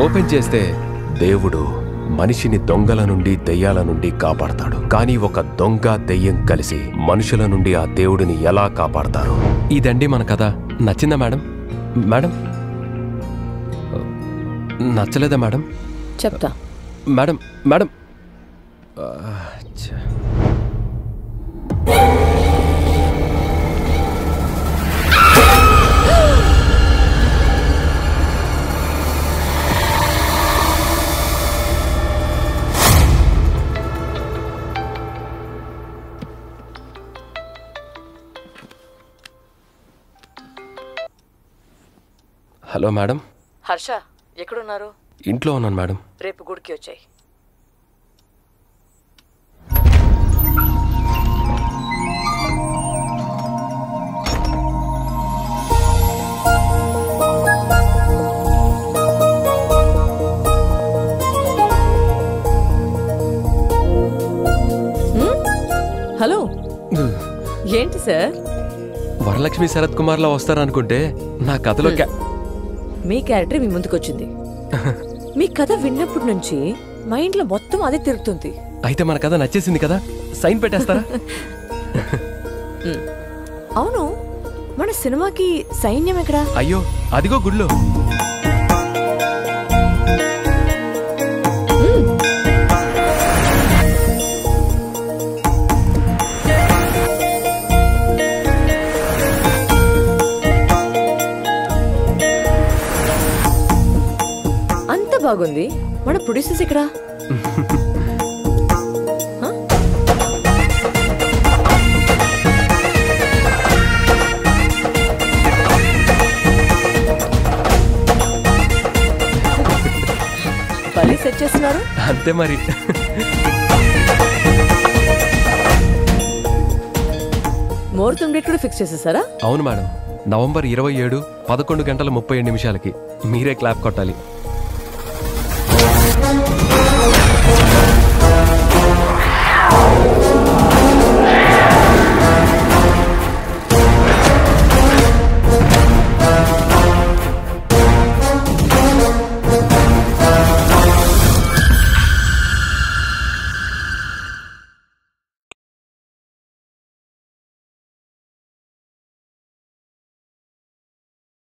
Open చేస్తే దేవుడు మనిషిని దొంగల నుండి దెయ్యాల నుండి కాపాడతాడు కానీ ఒక దొంగ దెయ్యం కలిసి మనుషుల నుండి ఆ దేవుడిని ఎలా కాపాడతారు ఇదండి మన కథ నచ్చిందా మేడం మేడం నచ్చలేదా మేడం చెప్తా మేడం మేడం ఆ, ఛ. హలో మేడం హర్ష ఎక్కడున్నారు ఇంట్లో ఉన్నాను మేడం రేపు గుడికి వచ్చాయి హలో ఏంటి సార్ వరలక్ష్మి శరత్ కుమార్లా వస్తారనుకుంటే నా కథలో క్యా- మీ క్యారెక్టర్ మీ ముందుకొచ్చింది మీ కథ విన్నప్పటి నుంచి మైండ్ లో మొత్తం అదే తిరుగుతుంది అయితే మన కథ నచ్చేసింది కదా సైన్ పెట్టేస్తారా అవును మన సినిమాకి సైన్యం ఎక్కడా అయ్యో అదిగో గుడ్లో అంత బాగుంది మన ప్రొడ్యూసర్స్ ఎక్కడా హ? భలే సెట్ చేస్తున్నారు అంతే మరి ముహూర్తం డేట్ కూడా ఫిక్స్ చేసేసారా అవును మేడం నవంబర్ ఇరవై ఏడు పదకొండు గంటల ముప్పై ఏడు నిమిషాలకి మీరే క్లాప్ కొట్టాలి